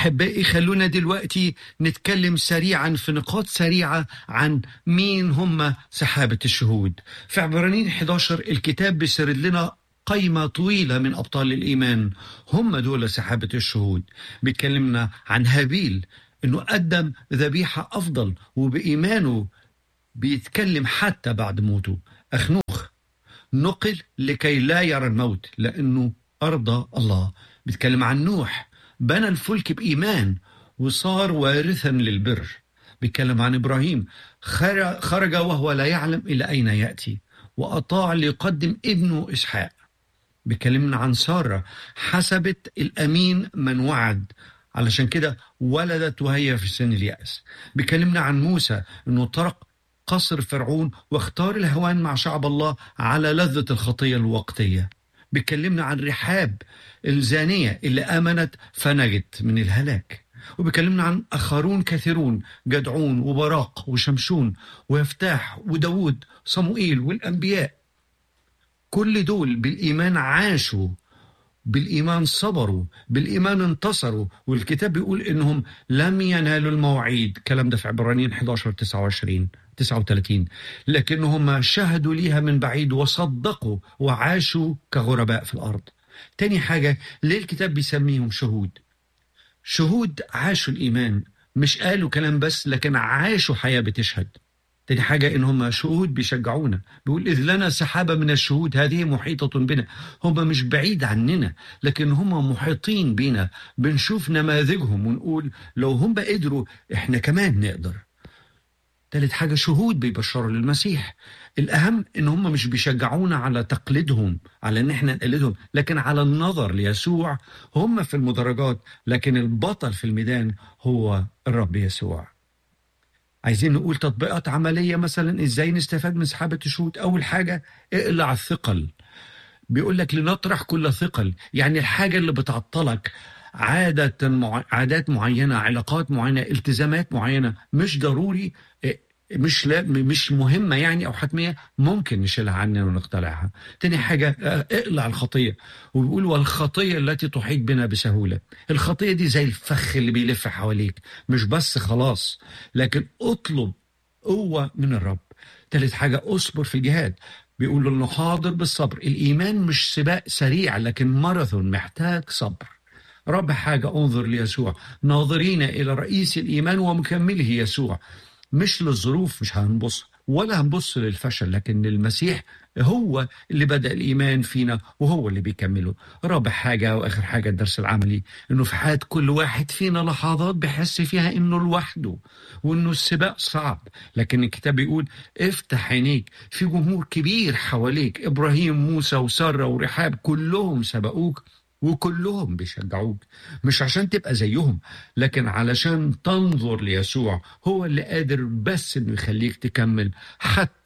أحبائي خلونا دلوقتي نتكلم سريعا في نقاط سريعة عن مين هم سحابة الشهود في عبرانيين 11 الكتاب بيسرد لنا قائمة طويلة من أبطال الإيمان هم دول سحابة الشهود بيتكلمنا عن هابيل أنه قدم ذبيحة أفضل وبإيمانه بيتكلم حتى بعد موته أخنوخ نقل لكي لا يرى الموت لأنه أرضى الله بيتكلم عن نوح بنى الفلك بإيمان وصار وارثا للبر بيتكلم عن إبراهيم خرج وهو لا يعلم إلى أين يأتي وأطاع ليقدم ابنه إسحاق بيكلمنا عن سارة حسبت الأمين من وعد علشان كده ولدت وهي في سن اليأس بيكلمنا عن موسى أنه طرق قصر فرعون واختار الهوان مع شعب الله على لذة الخطية الوقتية بيكلمنا عن رحاب الزانية اللي آمنت فنجت من الهلاك وبيكلمنا عن آخرون كثيرون جدعون وبراق وشمشون ويفتاح وداود صموئيل والأنبياء كل دول بالإيمان عاشوا بالإيمان صبروا بالإيمان انتصروا والكتاب بيقول إنهم لم ينالوا المواعيد كلام ده في عبرانيين 11 29 39 لكنهم شهدوا ليها من بعيد وصدقوا وعاشوا كغرباء في الأرض تاني حاجة ليه الكتاب بيسميهم شهود شهود عاشوا الإيمان مش قالوا كلام بس لكن عاشوا حياة بتشهد تاني حاجة إن هم شهود بيشجعونا بيقول إذ لنا سحابة من الشهود هذه محيطة بنا هم مش بعيد عننا لكن هم محيطين بنا بنشوف نماذجهم ونقول لو هم قدروا إحنا كمان نقدر تالت حاجة شهود بيبشروا للمسيح الأهم إن هم مش بيشجعونا على تقليدهم على إن إحنا نقلدهم لكن على النظر ليسوع هم في المدرجات لكن البطل في الميدان هو الرب يسوع عايزين نقول تطبيقات عملية مثلا إزاي نستفاد من سحابة الشهود أول حاجة اقلع الثقل بيقول لك لنطرح كل ثقل يعني الحاجة اللي بتعطلك عادة مع... عادات معينة علاقات معينة التزامات معينة مش ضروري مش لا مش مهمة يعني أو حتمية ممكن نشيلها عننا ونقتلعها تاني حاجة اقلع الخطية وبيقول والخطية التي تحيط بنا بسهولة الخطية دي زي الفخ اللي بيلف حواليك مش بس خلاص لكن اطلب قوة من الرب تالت حاجة اصبر في الجهاد بيقول انه حاضر بالصبر الايمان مش سباق سريع لكن ماراثون محتاج صبر رابع حاجة انظر ليسوع ناظرين إلى رئيس الإيمان ومكمله يسوع مش للظروف مش هنبص ولا هنبص للفشل لكن للمسيح هو اللي بدأ الإيمان فينا وهو اللي بيكمله رابع حاجة وآخر حاجة الدرس العملي إنه في حياة كل واحد فينا لحظات بيحس فيها إنه لوحده وإنه السباق صعب لكن الكتاب بيقول افتح عينيك في جمهور كبير حواليك إبراهيم موسى وسارة ورحاب كلهم سبقوك وكلهم بيشجعوك مش عشان تبقى زيهم لكن علشان تنظر ليسوع هو اللي قادر بس انه يخليك تكمل حتى